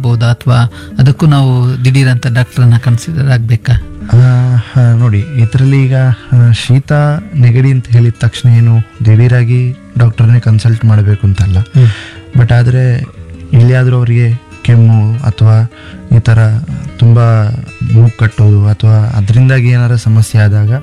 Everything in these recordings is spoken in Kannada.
ಬಹುದಾ ಅಥವಾ ಅದಕ್ಕೂ ನಾವು ದಿಢೀರ್ ಅಂತ ಡಾಕ್ಟರ್ನ ಕನ್ಸಿಡರ್ ಆಗ್ಬೇಕಾ ಆ, ಆ, ನೋಡಿ ಇದರಲ್ಲಿ ಈಗ ಆ, ಶೀತ ನೆಗಡಿ ಅಂತ ಹೇಳಿದ ತಕ್ಷಣ ಏನು ದಿಢೀರಾಗಿ ಡಾಕ್ಟರ್ನೇ ಕನ್ಸಲ್ಟ್ ಮಾಡಬೇಕು ಅಂತಲ್ಲ ಬಟ್ ಆದರೆ ಎಲ್ಲಿಯಾದರೂ ಅವರಿಗೆ ಕೆಮ್ಮು ಅಥವಾ ಈ ಥರ ತುಂಬ ಮೂಗು ಕಟ್ಟೋದು ಅಥವಾ ಅದರಿಂದಾಗಿ ಏನಾರ ಸಮಸ್ಯೆ ಆದಾಗ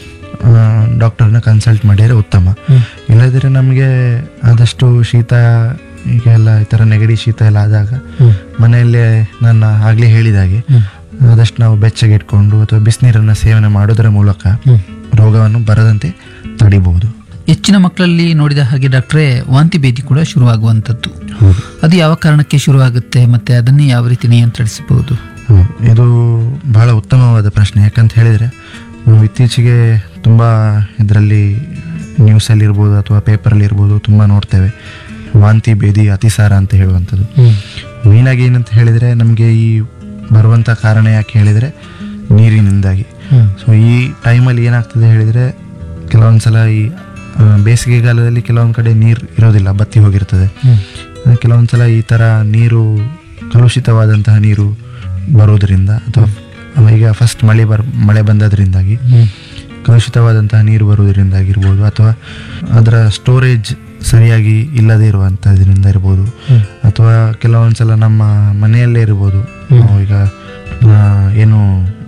ಡಾಕ್ಟರ್ನ ಕನ್ಸಲ್ಟ್ ಮಾಡಿದರೆ ಉತ್ತಮ ಇಲ್ಲದಿದ್ರೆ ನಮಗೆ ಆದಷ್ಟು ಶೀತ ಈಗ ಎಲ್ಲ ಈ ಥರ ನೆಗಡಿ ಶೀತ ಎಲ್ಲ ಆದಾಗ ಮನೆಯಲ್ಲೇ ನನ್ನ ಆಗಲೇ ಹೇಳಿದಾಗೆ ಆದಷ್ಟು ನಾವು ಬೆಚ್ಚಗೆ ಇಟ್ಕೊಂಡು ಅಥವಾ ಬಿಸಿನೀರನ್ನು ಸೇವನೆ ಮಾಡೋದರ ಮೂಲಕ ರೋಗವನ್ನು ಬರದಂತೆ ತಡಿಬಹುದು ಹೆಚ್ಚಿನ ಮಕ್ಕಳಲ್ಲಿ ನೋಡಿದ ಹಾಗೆ ಡಾಕ್ಟ್ರೇ ವಾಂತಿ ಭೇದಿ ಕೂಡ ಶುರುವಾಗುವಂಥದ್ದು ಹೌದು ಅದು ಯಾವ ಕಾರಣಕ್ಕೆ ಶುರುವಾಗುತ್ತೆ ಮತ್ತೆ ಅದನ್ನೇ ಯಾವ ರೀತಿ ನಿಯಂತ್ರಿಸಬಹುದು ಹೌದು. ಇದು ಬಹಳ ಉತ್ತಮವಾದ ಪ್ರಶ್ನೆ ಯಾಕಂತ ಹೇಳಿದರೆ ನಾವು ಇತ್ತೀಚೆಗೆ ತುಂಬ ಇದರಲ್ಲಿ ನ್ಯೂಸಲ್ಲಿ ಇರ್ಬೋದು ಅಥವಾ ಪೇಪರಲ್ಲಿ ಇರ್ಬೋದು ತುಂಬ ನೋಡ್ತೇವೆ ವಾಂತಿ ಭೇದಿ ಅತಿಸಾರ ಅಂತ ಹೇಳುವಂಥದ್ದು ಮೇಯ್ನಾಗಿ ಏನಂತ ಹೇಳಿದರೆ ನಮಗೆ ಈ ಬರುವಂಥ ಕಾರಣ ಯಾಕೆ ಹೇಳಿದರೆ ನೀರಿನಿಂದಾಗಿ ಸೊ ಈ ಟೈಮಲ್ಲಿ ಏನಾಗ್ತದೆ ಹೇಳಿದರೆ ಕೆಲವೊಂದು ಸಲ ಈ ಆ, ಬೇಸಿಗೆಗಾಲದಲ್ಲಿ ಕೆಲವೊಂದು ಕಡೆ ನೀರು ಇರೋದಿಲ್ಲ ಬತ್ತಿ ಹೋಗಿರ್ತದೆ ಕೆಲವೊಂದು ಸಲ ಈ ಥರ ನೀರು ಕಲುಷಿತವಾದಂತಹ ನೀರು ಬರೋದರಿಂದ ಅಥವಾ ಈಗ ಫಸ್ಟ್ ಮಳೆ ಬರ್ ಮಳೆ ಬಂದದ್ರಿಂದಾಗಿ ಕಲುಷಿತವಾದಂತಹ ನೀರು ಬರುವುದರಿಂದಾಗಿರ್ಬೋದು ಅಥವಾ ಅದರ ಸ್ಟೋರೇಜ್ ಸರಿಯಾಗಿ ಇಲ್ಲದೇ ಇರುವಂಥದ್ರಿಂದ ಇರ್ಬೋದು ಅಥವಾ ಕೆಲವೊಂದು ಸಲ ನಮ್ಮ ಮನೆಯಲ್ಲೇ ಇರ್ಬೋದು ನಾವು ಈಗ ಆ, ಏನು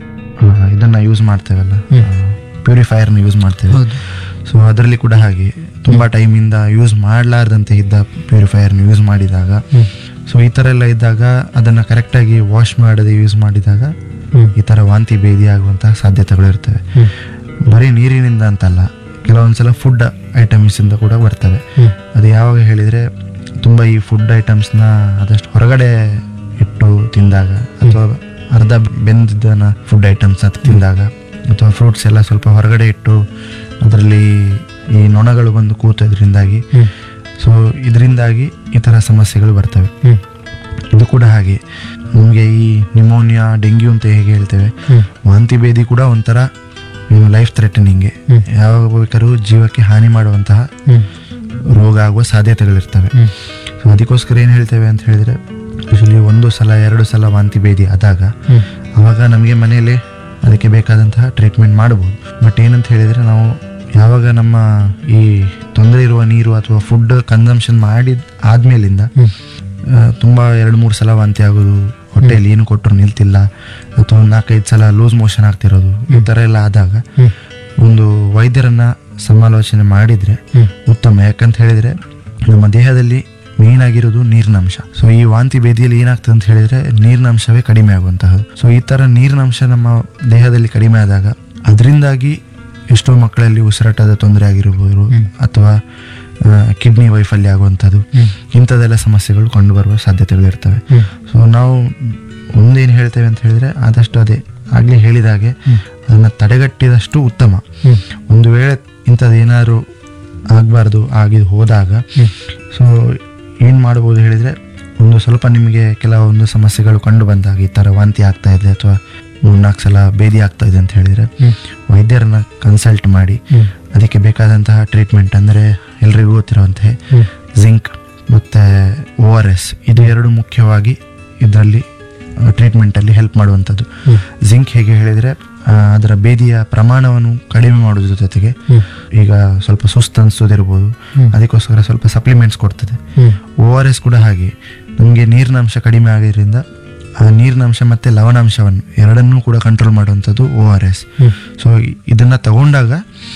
ಆ, ಇದನ್ನ ಯೂಸ್ ಮಾಡ್ತೇವಲ್ಲ ಪ್ಯೂರಿಫೈಯರ್ನ ಯೂಸ್ ಮಾಡ್ತೇವೆ ಹೌದು ಸೊ ಅದರಲ್ಲಿ ಕೂಡ ಹಾಗೆ ತುಂಬ ಟೈಮಿಂದ ಯೂಸ್ ಮಾಡಲಾರ್ದಂತೆ ಇದ್ದ ಪ್ಯೂರಿಫೈಯರ್ನ ಯೂಸ್ ಮಾಡಿದಾಗ ಸೊ ಈ ಥರ ಎಲ್ಲ ಇದ್ದಾಗ ಅದನ್ನು ಕರೆಕ್ಟಾಗಿ ವಾಶ್ ಮಾಡದೆ ಯೂಸ್ ಮಾಡಿದಾಗ ಈ ಥರ ವಾಂತಿ ಭೇದಿ ಆಗುವಂತಹ ಸಾಧ್ಯತೆಗಳು ಇರ್ತವೆ ಬರೀ ನೀರಿನಿಂದ ಅಂತಲ್ಲ ಕೆಲವೊಂದ್ಸಲ ಫುಡ್ ಐಟಮ್ಸಿಂದ ಕೂಡ ಬರ್ತವೆ ಅದು ಯಾವಾಗ ಹೇಳಿದರೆ ತುಂಬ ಈ ಫುಡ್ ಐಟಮ್ಸ್ನ ಆದಷ್ಟು ಹೊರಗಡೆ ಇಟ್ಟು ತಿಂದಾಗ ಅಥವಾ ಅರ್ಧ ಬೆಂದಿದ್ದನ ಫುಡ್ ಐಟಮ್ಸ್ ಅದು ತಿಂದಾಗ ಅಥವಾ ಫ್ರೂಟ್ಸ್ ಎಲ್ಲ ಸ್ವಲ್ಪ ಹೊರಗಡೆ ಇಟ್ಟು ಅದರಲ್ಲಿ ಈ ನೊಣಗಳು ಬಂದು ಕೂತೋದ್ರಿಂದಾಗಿ ಸೊ ಇದರಿಂದಾಗಿ ಈ ಥರ ಸಮಸ್ಯೆಗಳು ಬರ್ತವೆ ಇದು ಕೂಡ ಹಾಗೆ ನಮಗೆ ಈ ನಿಮೋನಿಯಾ ಡೆಂಗ್ಯೂ ಅಂತ ಹೇಗೆ ಹೇಳ್ತೇವೆ ವಾಂತಿ ಭೇದಿ ಕೂಡ ಒಂಥರ ಲೈಫ್ ಥ್ರೆಟನಿಂಗ್ಗೆ ಯಾವಾಗ ಬೇಕಾದ್ರೂ ಜೀವಕ್ಕೆ ಹಾನಿ ಮಾಡುವಂತಹ ರೋಗ ಆಗುವ ಸಾಧ್ಯತೆಗಳಿರ್ತವೆ ಸೊ ಅದಕ್ಕೋಸ್ಕರ ಏನು ಹೇಳ್ತೇವೆ ಅಂತ ಹೇಳಿದ್ರೆ ಯೂಶಲಿ ಒಂದು ಸಲ ಎರಡು ಸಲ ವಾಂತಿ ಭೇದಿ ಆದಾಗ ಅವಾಗ ನಮಗೆ ಮನೆಯಲ್ಲೇ ಅದಕ್ಕೆ ಬೇಕಾದಂತಹ ಟ್ರೀಟ್ಮೆಂಟ್ ಮಾಡಬಹುದು ಬಟ್ ಏನಂತ ಹೇಳಿದರೆ ನಾವು ಯಾವಾಗ ನಮ್ಮ ಈ ತೊಂದರೆ ಇರುವ ನೀರು ಅಥವಾ ಫುಡ್ ಕನ್ಸಂಪ್ಷನ್ ಮಾಡಿದ ಆದ್ಮೇಲಿಂದ ಆ, ತುಂಬಾ ಎರಡು ಮೂರು ಸಲ ವಾಂತಿ ಆಗೋದು ಹೊಟ್ಟೆಯಲ್ಲಿ ಏನು ಕೊಟ್ಟರು ನಿಲ್ತಿಲ್ಲ ಅಥವಾ ಒಂದು ನಾಲ್ಕೈದು ಸಲ ಲೂಸ್ ಮೋಷನ್ ಆಗ್ತಿರೋದು ಈ ಥರ ಎಲ್ಲ ಆದಾಗ ಒಂದು ವೈದ್ಯರನ್ನ ಸಮಾಲೋಚನೆ ಮಾಡಿದ್ರೆ ಉತ್ತಮ ಯಾಕಂತ ಹೇಳಿದ್ರೆ ನಮ್ಮ ದೇಹದಲ್ಲಿ ಮೇನ್ ಆಗಿರೋದು ನೀರಿನಂಶ ಸೊ ಈ ವಾಂತಿ ಭೇದಿಯಲ್ಲಿ ಏನಾಗ್ತದೆ ಅಂತ ಹೇಳಿದ್ರೆ ನೀರಿನಂಶವೇ ಕಡಿಮೆ ಆಗುವಂತಹದ್ದು ಸೊ ಈ ತರ ನೀರಿನಂಶ ನಮ್ಮ ದೇಹದಲ್ಲಿ ಕಡಿಮೆ ಆದಾಗ ಅದರಿಂದಾಗಿ ಎಷ್ಟೋ ಮಕ್ಕಳಲ್ಲಿ ಉಸಿರಾಟದ ತೊಂದರೆ ಆಗಿರ್ಬೋದು ಅಥವಾ ಕಿಡ್ನಿ ವೈಫಲ್ಯ ಆಗುವಂಥದ್ದು ಇಂಥದ್ದೆಲ್ಲ ಸಮಸ್ಯೆಗಳು ಕಂಡು ಬರುವ ಸಾಧ್ಯತೆಗಳು ಇರ್ತವೆ ಸೊ ನಾವು ಒಂದೇನು ಹೇಳ್ತೇವೆ ಅಂತ ಹೇಳಿದ್ರೆ ಆದಷ್ಟು ಅದೇ ಆಗ್ಲೇ ಹೇಳಿದಾಗೆ ಅದನ್ನು ತಡೆಗಟ್ಟಿದಷ್ಟು ಉತ್ತಮ ಒಂದು ವೇಳೆ ಇಂಥದ್ದು ಏನಾದ್ರು ಆಗಬಾರ್ದು ಆಗಿ ಹೋದಾಗ ಸೊ ಏನು ಮಾಡ್ಬೋದು ಹೇಳಿದರೆ ಒಂದು ಸ್ವಲ್ಪ ನಿಮಗೆ ಕೆಲವೊಂದು ಸಮಸ್ಯೆಗಳು ಕಂಡು ಬಂದಾಗ ಈ ಥರ ವಾಂತಿ ಆಗ್ತಾ ಇದೆ ಅಥವಾ ಮೂರ್ನಾಲ್ಕು ಸಲ ಬೇದಿ ಆಗ್ತಾ ಇದೆ ಅಂತ ಹೇಳಿದರೆ ವೈದ್ಯರನ್ನ ಕನ್ಸಲ್ಟ್ ಮಾಡಿ ಅದಕ್ಕೆ ಬೇಕಾದಂತಹ ಟ್ರೀಟ್ಮೆಂಟ್ ಅಂದರೆ ಎಲ್ರಿಗೂ ಗೊತ್ತಿರುವಂತೆ ಜಿಂಕ್ ಮತ್ತು ಓ ಆರ್ ಎಸ್ ಇದು ಎರಡು ಮುಖ್ಯವಾಗಿ ಇದರಲ್ಲಿ ಟ್ರೀಟ್ಮೆಂಟಲ್ಲಿ ಹೆಲ್ಪ್ ಮಾಡುವಂಥದ್ದು ಜಿಂಕ್ ಹೇಗೆ ಹೇಳಿದರೆ ಆ, ಅದರ ಬೇದಿಯ ಪ್ರಮಾಣವನ್ನು ಕಡಿಮೆ ಮಾಡೋದ್ರ ಜೊತೆಗೆ ಈಗ ಸ್ವಲ್ಪ ಸುಸ್ತು ಅನಿಸೋದಿರ್ಬೋದು ಅದಕ್ಕೋಸ್ಕರ ಸ್ವಲ್ಪ ಸಪ್ಲಿಮೆಂಟ್ಸ್ ಕೊಡ್ತದೆ ಓ ಆರ್ ಎಸ್ ಕೂಡ ಹಾಗೆ ನಮಗೆ ನೀರಿನಂಶ ಕಡಿಮೆ ಆಗಿದ್ದರಿಂದ ಆ ನೀರಿನಂಶ ಮತ್ತು ಲವಣಾಂಶವನ್ನು ಎರಡನ್ನೂ ಕೂಡ ಕಂಟ್ರೋಲ್ ಮಾಡುವಂಥದ್ದು ಓ ಆರ್ ಎಸ್ ಸೊ ಇದನ್ನು ತಗೊಂಡಾಗ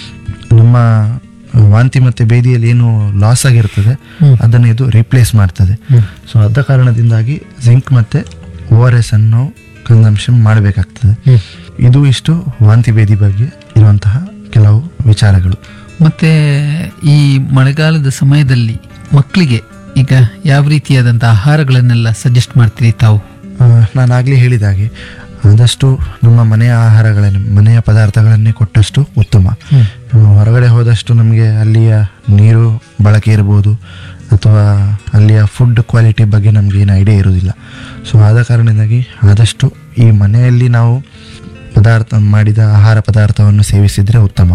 ನಮ್ಮ ವಾಂತಿ ಮತ್ತು ಬೇದಿಯಲ್ಲಿ ಏನು ಲಾಸ್ ಆಗಿರ್ತದೆ ಅದನ್ನು ಇದು ರಿಪ್ಲೇಸ್ ಮಾಡ್ತದೆ ಸೊ ಅದ ಕಾರಣದಿಂದಾಗಿ ಜಿಂಕ್ ಮತ್ತು ಓ ಆರ್ ಎಸ್ ಅನ್ನು ಕನ್ಸಂಪ್ಷನ್ ಮಾಡಬೇಕಾಗ್ತದೆ ಇದು ಇಷ್ಟು ವಾಂತಿ ಭೇದಿ ಬಗ್ಗೆ ಇರುವಂತಹ ಕೆಲವು ವಿಚಾರಗಳು ಮತ್ತೆ ಈ ಮಳೆಗಾಲದ ಸಮಯದಲ್ಲಿ ಮಕ್ಕಳಿಗೆ ಈಗ ಯಾವ ರೀತಿಯಾದಂಥ ಆಹಾರಗಳನ್ನೆಲ್ಲ ಸಜೆಸ್ಟ್ ಮಾಡ್ತೀರಿ ತಾವು ನಾನು ಆಗಲೇ ಹೇಳಿದ ಹಾಗೆ ಆದಷ್ಟು ನಮ್ಮ ಮನೆಯ ಆಹಾರಗಳನ್ನು ಮನೆಯ ಪದಾರ್ಥಗಳನ್ನೇ ಕೊಟ್ಟಷ್ಟು ಉತ್ತಮ ಆ, ಹೊರಗಡೆ ಹೋದಷ್ಟು ನಮಗೆ ಅಲ್ಲಿಯ ನೀರು ಬಳಕೆ ಇರ್ಬೋದು ಅಥವಾ ಅಲ್ಲಿಯ ಫುಡ್ ಕ್ವಾಲಿಟಿ ಬಗ್ಗೆ ನಮ್ಗೆ ಏನು ಐಡಿಯಾ ಇರೋದಿಲ್ಲ ಸೊ ಆದ ಕಾರಣದಿಂದಾಗಿ ಆದಷ್ಟು ಈ ಮನೆಯಲ್ಲಿ ನಾವು ಪದಾರ್ಥ ಮಾಡಿದ ಆಹಾರ ಪದಾರ್ಥವನ್ನು ಸೇವಿಸಿದರೆ ಉತ್ತಮ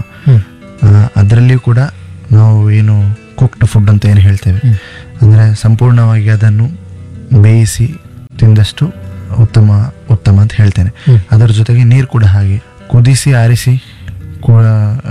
ಅದರಲ್ಲಿಯೂ ಕೂಡ ನಾವು ಏನು ಕುಕ್ಡ್ ಫುಡ್ ಅಂತ ಏನು ಹೇಳ್ತೇವೆ ಅಂದರೆ ಸಂಪೂರ್ಣವಾಗಿ ಅದನ್ನು ಬೇಯಿಸಿ ತಿಂದಷ್ಟು ಉತ್ತಮ ಉತ್ತಮ ಅಂತ ಹೇಳ್ತೇನೆ ಹ್ಮ್. ಅದರ ಜೊತೆಗೆ ನೀರು ಕೂಡ ಹಾಗೆ ಕುದಿಸಿ ಆರಿಸಿ ಕೂಡ ಆ,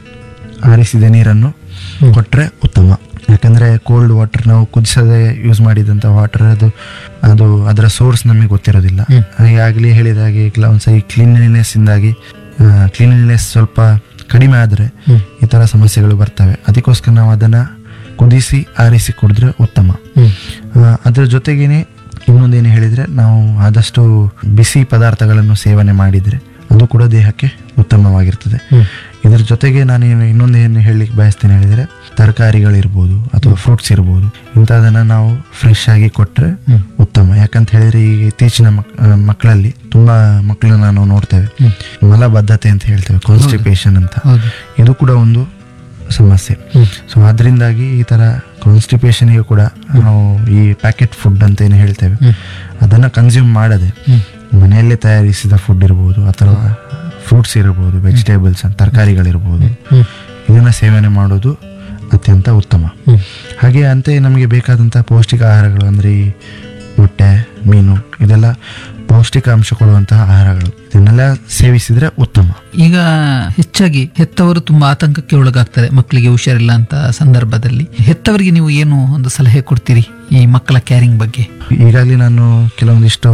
ಆರಿಸಿದ ನೀರನ್ನು ಹ್ಮ್. ಕೊಟ್ಟರೆ ಉತ್ತಮ ಯಾಕಂದರೆ ಕೋಲ್ಡ್ ವಾಟರ್ ನಾವು ಕುದಿಸದೆ ಯೂಸ್ ಮಾಡಿದಂಥ ವಾಟರ್ ಅದು ಅದು ಅದರ ಸೋರ್ಸ್ ನಮಗೆ ಗೊತ್ತಿರೋದಿಲ್ಲ ಹ್ಮ್. ಈಗಾಗಲೇ ಹೇಳಿದ ಹಾಗೆ ಕೆಲವೊಂದ್ಸರಿ ಕ್ಲೀನ್ಲಿನೆಸ್ಸಿಂದಾಗಿ ಕ್ಲೀನ್ಲಿನೆಸ್ ಸ್ವಲ್ಪ ಕಡಿಮೆ ಆದರೆ ಹ್ಮ್. ಈ ಥರ ಸಮಸ್ಯೆಗಳು ಬರ್ತವೆ ಅದಕ್ಕೋಸ್ಕರ ನಾವು ಅದನ್ನು ಕುದಿಸಿ ಆರಿಸಿ ಕುಡಿದ್ರೆ ಉತ್ತಮ ಹ್ಮ್. ಆ, ಅದರ ಜೊತೆಗೇನೆ ಇನ್ನೊಂದೇನು ಹೇಳಿದರೆ ನಾವು ಆದಷ್ಟು ಬಿಸಿ ಪದಾರ್ಥಗಳನ್ನು ಸೇವನೆ ಮಾಡಿದರೆ ಅದು ಕೂಡ ದೇಹಕ್ಕೆ ಉತ್ತಮವಾಗಿರ್ತದೆ ಹ್ಮ್. ಇದರ ಜೊತೆಗೆ ನಾನು ಏನು ಇನ್ನೊಂದು ಏನು ಹೇಳಲಿಕ್ಕೆ ಬಯಸ್ತೇನೆ ಹೇಳಿದರೆ ತರಕಾರಿಗಳಿರ್ಬೋದು ಅಥವಾ ಫ್ರೂಟ್ಸ್ ಇರ್ಬೋದು ಇಂಥದನ್ನು ನಾವು ಫ್ರೆಶ್ ಆಗಿ ಕೊಟ್ಟರೆ ಹ್ಮ್. ಉತ್ತಮ ಯಾಕಂತ ಹೇಳಿದರೆ ಈಗ ಇತ್ತೀಚಿನ ಮಕ್ ಆ, ಮಕ್ಕಳಲ್ಲಿ ತುಂಬ ಮಕ್ಕಳನ್ನ ನಾವು ನೋಡ್ತೇವೆ ಹ್ಮ್. ಮಲಬದ್ಧತೆ ಅಂತ ಹೇಳ್ತೇವೆ ಕಾನ್ಸ್ಟಿಪೇಷನ್ ಅಂತ ಹೌದು ಇದು ಕೂಡ ಒಂದು ಸಮಸ್ಯೆ ಹ್ಮ್. ಸೊ ಅದರಿಂದಾಗಿ ಈ ಥರ ಕಾನ್ಸ್ಟಿಪೇಷನ್ಗೆ ಕೂಡ ನಾವು ಈ ಪ್ಯಾಕೆಟ್ ಫುಡ್ ಅಂತ ಏನು ಹೇಳ್ತೇವೆ ಹ್ಮ್. ಅದನ್ನು ಕನ್ಸ್ಯೂಮ್ ಮಾಡದೆ ಹ್ಮ್. ಮನೆಯಲ್ಲೇ ತಯಾರಿಸಿದ ಫುಡ್ ಇರ್ಬೋದು ಅಥವಾ ಫ್ರೂಟ್ಸ್ ಇರ್ಬೋದು ವೆಜಿಟೇಬಲ್ಸ್ ತರಕಾರಿಗಳಿರ್ಬೋದು ಹ್ಮ್. ಇದನ್ನು ಸೇವನೆ ಮಾಡೋದು ಅತ್ಯಂತ ಉತ್ತಮ ಹ್ಮ್. ಹಾಗೆ ಅಂತೆ ನಮಗೆ ಬೇಕಾದಂಥ ಪೌಷ್ಟಿಕ ಆಹಾರಗಳು ಅಂದರೆ ಈ ಮೊಟ್ಟೆ ಮೀನು ಇದೆಲ್ಲ ಪೌಷ್ಟಿಕಾಂಶ ಕೊಡುವಂತಹ ಆಹಾರಗಳು ಇದನ್ನೆಲ್ಲ ಸೇವಿಸಿದರೆ ಉತ್ತಮ ಈಗ ಹೆಚ್ಚಾಗಿ ಹೆತ್ತವರು ತುಂಬಾ ಆತಂಕಕ್ಕೆ ಒಳಗಾಗ್ತಾರೆ ಮಕ್ಕಳಿಗೆ ಹುಷಾರಿಲ್ಲ ಅಂತ ಸಂದರ್ಭದಲ್ಲಿ ಹೆತ್ತವರಿಗೆ ನೀವು ಏನು ಒಂದು ಸಲಹೆ ಕೊಡ್ತೀರಿ ಈ ಮಕ್ಕಳ ಕ್ಯಾರಿಂಗ್ ಬಗ್ಗೆ ಈಗಾಗಲೇ ನಾನು ಕೆಲವೊಂದಿಷ್ಟು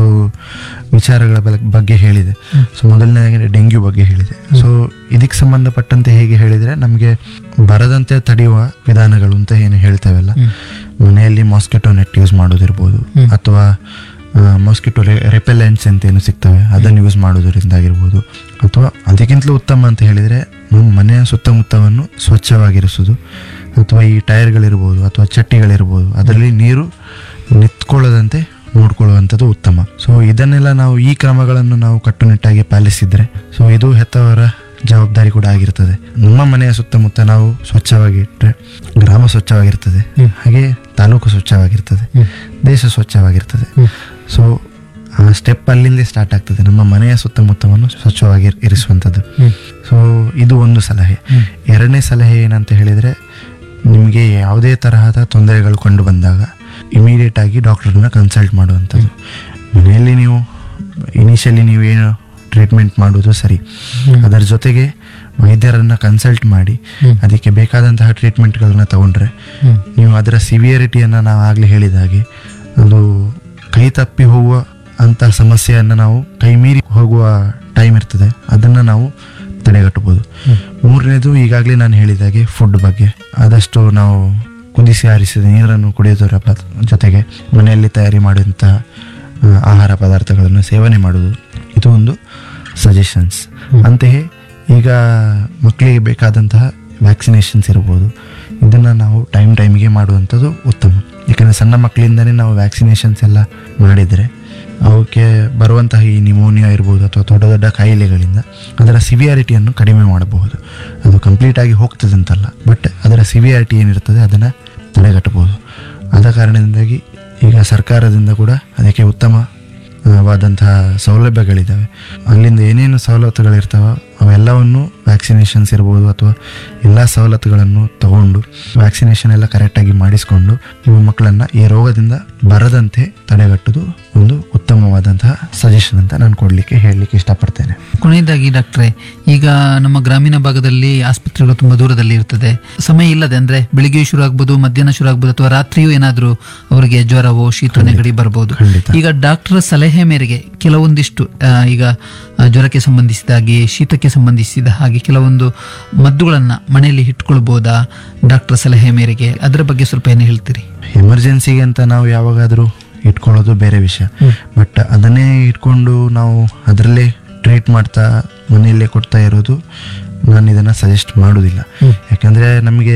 ವಿಚಾರಗಳ ಬಲ- ಬಗ್ಗೆ ಹೇಳಿದೆ ಸೊ ಮೊದಲನೇದಾಗಿ ಡೆಂಗ್ಯೂ ಬಗ್ಗೆ ಹೇಳಿದೆ ಸೊ ಇದಕ್ಕೆ ಸಂಬಂಧಪಟ್ಟಂತೆ ಹೇಗೆ ಹೇಳಿದರೆ ನಮಗೆ ಬರದಂತೆ ತಡೆಯುವ ವಿಧಾನಗಳು ಅಂತ ಏನು ಹೇಳ್ತೇವಲ್ಲ ಹ್ಮ್. ಮನೆಯಲ್ಲಿ ಮಾಸ್ಕಿಟೋ ನೆಟ್ ಯೂಸ್ ಮಾಡೋದಿರ್ಬೋದು ಹ್ಮ್. ಅಥವಾ ಮಾಸ್ಕಿಟೋ ರೆಪೆಲೆಂಟ್ಸ್ ಅಂತ ಏನು ಸಿಗ್ತವೆ ಅದನ್ನು ಯೂಸ್ ಮಾಡೋದ್ರಿಂದಾಗಿರ್ಬೋದು ಅಥವಾ ಅದಕ್ಕಿಂತಲೂ ಉತ್ತಮ ಅಂತ ಹೇಳಿದರೆ ನಮ್ಮ ಮನೆಯ ಸುತ್ತಮುತ್ತವನ್ನು ಸ್ವಚ್ಛವಾಗಿರಿಸೋದು ಅಥವಾ ಈ ಟೈರ್ಗಳಿರ್ಬೋದು ಅಥವಾ ಚಟ್ಟಿಗಳಿರ್ಬೋದು ಅದರಲ್ಲಿ ನೀರು ನಿಂತ್ಕೊಳ್ಳದಂತೆ ನೋಡ್ಕೊಳ್ಳುವಂಥದ್ದು ಉತ್ತಮ ಸೊ ಇದನ್ನೆಲ್ಲ ನಾವು ಈ ಕ್ರಮಗಳನ್ನು ನಾವು ಕಟ್ಟುನಿಟ್ಟಾಗಿ ಪಾಲಿಸಿದ್ರೆ ಸೊ ಇದು ಹೆತ್ತವರ ಜವಾಬ್ದಾರಿ ಕೂಡ ಆಗಿರ್ತದೆ ನಮ್ಮ ಮನೆಯ ಸುತ್ತಮುತ್ತ ನಾವು ಸ್ವಚ್ಛವಾಗಿ ಇಟ್ಟರೆ ಗ್ರಾಮ ಸ್ವಚ್ಛವಾಗಿರ್ತದೆ ಹ್ಮ್. ಹಾಗೆ ತಾಲೂಕು ಸ್ವಚ್ಛವಾಗಿರ್ತದೆ ಹ್ಮ್. ದೇಶ ಸ್ವಚ್ಛವಾಗಿರ್ತದೆ ಹ್ಮ್. ಸೊ ಆ ಸ್ಟೆಪ್ ಅಲ್ಲಿಂದಲೇ ಸ್ಟಾರ್ಟ್ ಆಗ್ತದೆ ನಮ್ಮ ಮನೆಯ ಸುತ್ತಮುತ್ತವನ್ನು ಸ್ವಚ್ಛವಾಗಿ ಇರ್- ಇರಿಸುವಂಥದ್ದು ಹ್ಮ್. ಸೊ ಇದು ಒಂದು ಸಲಹೆ ಹ್ಮ್. ಎರಡನೇ ಸಲಹೆ ಏನಂತ ಹೇಳಿದರೆ ನಿಮಗೆ ಯಾವುದೇ ತರಹದ ತೊಂದರೆಗಳು ಕಂಡು ಬಂದಾಗ ಇಮಿಡಿಯೇಟ್ ಆಗಿ ಡಾಕ್ಟರ್ನ ಕನ್ಸಲ್ಟ್ ಮಾಡುವಂಥದ್ದು ಮನೆಯಲ್ಲಿ ನೀವು ಇನಿಷಿಯಲಿ ನೀವೇನು ಟ್ರೀಟ್ಮೆಂಟ್ ಮಾಡೋದು ಸರಿ ಹ್ಮ್. ಅದರ ಜೊತೆಗೆ ವೈದ್ಯರನ್ನು ಕನ್ಸಲ್ಟ್ ಮಾಡಿ ಹ್ಮ್. ಅದಕ್ಕೆ ಬೇಕಾದಂತಹ ಟ್ರೀಟ್ಮೆಂಟ್ಗಳನ್ನ ತಗೊಂಡ್ರೆ ಹ್ಮ್. ನೀವು ಅದರ ಸಿವಿಯರಿಟಿಯನ್ನು ನಾವು ಆಗಲೇ ಹೇಳಿದ ಹಾಗೆ ಅದು ಕೈ ತಪ್ಪಿ ಹೋಗುವ ಅಂಥ ಸಮಸ್ಯೆಯನ್ನು ನಾವು ಕೈ ಮೀರಿ ಹೋಗುವ ಟೈಮ್ ಇರ್ತದೆ ಅದನ್ನು ನಾವು ತಡೆಗಟ್ಟಬಹುದು ಹ್ಮ್. ಮೂರನೇದು ಈಗಾಗಲೇ ನಾನು ಹೇಳಿದ ಹಾಗೆ ಫುಡ್ ಬಗ್ಗೆ ಆದಷ್ಟು ನಾವು ಕುದಿಸಿ ಆರಿಸಿದ ನೀರನ್ನು ಕುಡಿಯೋದರ ಪದ- ಜೊತೆಗೆ ಮನೆಯಲ್ಲಿ ತಯಾರಿ ಮಾಡಿದಂಥ ಆ, ಆಹಾರ ಪದಾರ್ಥಗಳನ್ನು ಸೇವನೆ ಮಾಡೋದು ಇದು ಒಂದು ಸಜೆಷನ್ಸ್ ಹ್ಮ್. ಅಂತೆಯೇ ಈಗ ಮಕ್ಕಳಿಗೆ ಬೇಕಾದಂತಹ ವ್ಯಾಕ್ಸಿನೇಷನ್ಸ್ ಇರ್ಬೋದು ಇದನ್ನು ನಾವು ಟೈಮ್ ಟೈಮಿಗೆ ಮಾಡುವಂಥದ್ದು ಉತ್ತಮ ಯಾಕಂದರೆ ಸಣ್ಣ ಮಕ್ಕಳಿಂದನೇ ನಾವು ವ್ಯಾಕ್ಸಿನೇಷನ್ಸ್ ಎಲ್ಲ ಮಾಡಿದರೆ ಅವಕ್ಕೆ ಬರುವಂತಹ ಈ ನಿಮೋನಿಯಾ ಇರ್ಬೋದು ಅಥವಾ ದೊಡ್ಡ ದೊಡ್ಡ ಕಾಯಿಲೆಗಳಿಂದ ಅದರ ಸಿವಿಯಾರಿಟಿಯನ್ನು ಕಡಿಮೆ ಮಾಡಬಹುದು ಅದು ಕಂಪ್ಲೀಟಾಗಿ ಹೋಗ್ತದೆ ಅಂತಲ್ಲ ಬಟ್ ಅದರ ಸಿವಿಯಾರಿಟಿ ಏನಿರ್ತದೆ ಅದನ್ನು ತಡೆಗಟ್ಟಬಹುದು ಆದ ಕಾರಣದಿಂದಾಗಿ ಈಗ ಸರ್ಕಾರದಿಂದ ಕೂಡ ಅದಕ್ಕೆ ಉತ್ತಮ ಆ, ವಾದಂತಹ ಸೌಲಭ್ಯಗಳಿದ್ದಾವೆ ಅಲ್ಲಿಂದ ಏನೇನು ಸವಲತ್ತುಗಳಿರ್ತಾವೋ ಅವೆಲ್ಲವನ್ನು ವ್ಯಾಕ್ಸಿನೇಷನ್ಸ್ ಇರ್ಬೋದು ಅಥವಾ ಎಲ್ಲ ಸವಲತ್ತುಗಳನ್ನು ತಗೊಂಡು ವ್ಯಾಕ್ಸಿನೇಷನ್ ಎಲ್ಲ ಕರೆಕ್ಟಾಗಿ ಮಾಡಿಸ್ಕೊಂಡು ನಿಮ್ಮ ಮಕ್ಕಳನ್ನು ಈ ರೋಗದಿಂದ ಬರದಂತೆ ತಡೆಗಟ್ಟುವುದು ಒಂದು ಉತ್ತಮವಾದಂತಹ ಸಜೆಷನ್ ಅಂತ ನಾನು ಕೊಡಲಿಕ್ಕೆ ಹೇಳಲಿಕ್ಕೆ ಇಷ್ಟಪಡ್ತೇನೆ ಕೊನೆಯದಾಗಿ ಡಾಕ್ಟ್ರೆ ಈಗ ನಮ್ಮ ಗ್ರಾಮೀಣ ಭಾಗದಲ್ಲಿ ಆಸ್ಪತ್ರೆಗಳು ತುಂಬಾ ದೂರದಲ್ಲಿ ಇರ್ತದೆ ಸಮಯ ಇಲ್ಲದೆ ಅಂದ್ರೆ ಬೆಳಿಗ್ಗೆ ಶುರು ಆಗ್ಬೋದು ಮಧ್ಯಾಹ್ನ ಶುರು ಆಗ್ಬೋದು ಅಥವಾ ರಾತ್ರಿಯೂ ಏನಾದರೂ ಅವರಿಗೆ ಜ್ವರವೋ ಶೀತ ನೆಗಡಿ ಬರ್ಬೋದು ಖಂಡಿತ. ಈಗ ಡಾಕ್ಟರ್ ಸಲಹೆ ಮೇರೆಗೆ ಕೆಲವೊಂದಿಷ್ಟು ಆ, ಈಗ ಆ, ಜ್ವರಕ್ಕೆ ಸಂಬಂಧಿಸಿದ ಹಾಗೆ ಶೀತಕ್ಕೆ ಸಂಬಂಧಿಸಿದ ಹಾಗೆ ಕೆಲವೊಂದು ಮದ್ದುಗಳನ್ನ ಮನೆಯಲ್ಲಿ ಇಟ್ಕೊಳ್ಬೋದಾ ಡಾಕ್ಟರ್ ಸಲಹೆ ಮೇರೆಗೆ ಅದರ ಬಗ್ಗೆ ಸ್ವಲ್ಪ ಏನು ಹೇಳ್ತೀರಿ ಎಮರ್ಜೆನ್ಸಿಗೆ ಅಂತ ನಾವು ಯಾವಾಗಾದರೂ ಇಟ್ಕೊಳ್ಳೋದು ಬೇರೆ ವಿಷಯ ಹ್ಮ್. ಬಟ್ ಅದನ್ನೇ ಇಟ್ಕೊಂಡು ನಾವು ಅದರಲ್ಲೇ ಟ್ರೀಟ್ ಮಾಡ್ತಾ ಮನೆಯಲ್ಲೇ ಕೊಡ್ತಾ ಇರೋದು ನಾನು ಇದನ್ನು ಸಜೆಸ್ಟ್ ಮಾಡೋದಿಲ್ಲ ಹ್ಮ್. ಯಾಕಂದರೆ ನಮಗೆ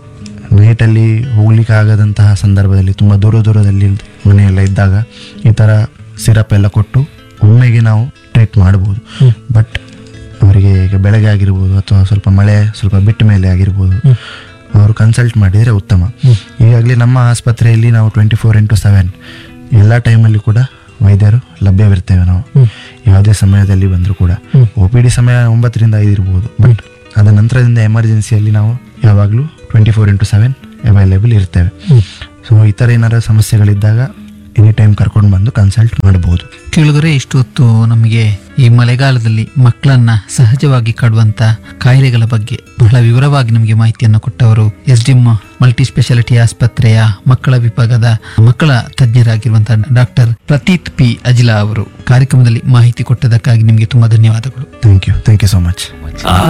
ನೈಟಲ್ಲಿ ಹೋಗ್ಲಿಕ್ಕೆ ಆಗದಂತಹ ಸಂದರ್ಭದಲ್ಲಿ ತುಂಬ ದೂರ ದೂರದಲ್ಲಿ ಮನೆಯೆಲ್ಲ ಇದ್ದಾಗ ಈ ಥರ ಸಿರಪ್ ಎಲ್ಲ ಕೊಟ್ಟು ಒಮ್ಮೆಗೆ ನಾವು ಟ್ರೀಟ್ ಮಾಡ್ಬೋದು ಹ್ಮ್. ಬಟ್ ಅವರಿಗೆ ಈಗ ಬೆಳಗ್ಗೆ ಆಗಿರ್ಬೋದು ಅಥವಾ ಸ್ವಲ್ಪ ಮಳೆ ಸ್ವಲ್ಪ ಬಿಟ್ಟ ಮೇಲೆ ಆಗಿರ್ಬೋದು ಹ್ಮ್. ಅವರು ಕನ್ಸಲ್ಟ್ ಮಾಡಿದರೆ ಉತ್ತಮ ಹ್ಮ್. ಈಗಾಗಲೇ ನಮ್ಮ ಆಸ್ಪತ್ರೆಯಲ್ಲಿ ನಾವು ಟ್ವೆಂಟಿ ಫೋರ್ ಇಂಟು ಸೆವೆನ್ ಎಲ್ಲ ಟೈಮಲ್ಲಿ ಕೂಡ ವೈದ್ಯರು ಲಭ್ಯವಿರ್ತೇವೆ ನಾವು ಹ್ಮ್. ಯಾವುದೇ ಸಮಯದಲ್ಲಿ ಬಂದರೂ ಕೂಡ ಹ್ಮ್. ಒ ಪಿ ಡಿ ಸಮಯ ಒಂಬತ್ತರಿಂದ ಐದು ಇರ್ಬೋದು ಬಟ್ ಅದ ನಂತರದಿಂದ ಎಮರ್ಜೆನ್ಸಿಯಲ್ಲಿ ನಾವು ಯಾವಾಗಲೂ twenty four into seven available ಇರ್ತೇವೆ ಹ್ಮ್. ಸೊ ಈ ಥರ ಏನಾರ ಸಮಸ್ಯೆಗಳಿದ್ದಾಗ ಎನಿ ಟೈಮ್ ಕರ್ಕೊಂಡು ಬಂದು ಕನ್ಸಲ್ಟ್ ಮಾಡಬಹುದು ಕೇಳಿದರೆ ಇಷ್ಟು ಹೊತ್ತು ನಮಗೆ ಈ ಮಳೆಗಾಲದಲ್ಲಿ ಮಕ್ಕಳನ್ನ ಸಹಜವಾಗಿ ಕಾಡುವಂತ ಕಾಯಿಲೆಗಳ ಬಗ್ಗೆ ಬಹಳ ವಿವರವಾಗಿ ನಮಗೆ ಮಾಹಿತಿಯನ್ನು ಕೊಟ್ಟವರು ಎಸ್ ಡಿ ಮಲ್ಟಿ ಸ್ಪೆಷಾಲಿಟಿ ಆಸ್ಪತ್ರೆಯ ಮಕ್ಕಳ ವಿಭಾಗದ ಮಕ್ಕಳ ತಜ್ಞರಾಗಿರುವಂತಹ ಡಾಕ್ಟರ್ ಪ್ರತೀತ್ ಪಿ ಅಜಿಲಾ ಅವರು ಕಾರ್ಯಕ್ರಮದಲ್ಲಿ ಮಾಹಿತಿ ಕೊಟ್ಟದಕ್ಕಾಗಿ ನಿಮಗೆ ತುಂಬಾ ಧನ್ಯವಾದಗಳು thank you thank you so much ಆ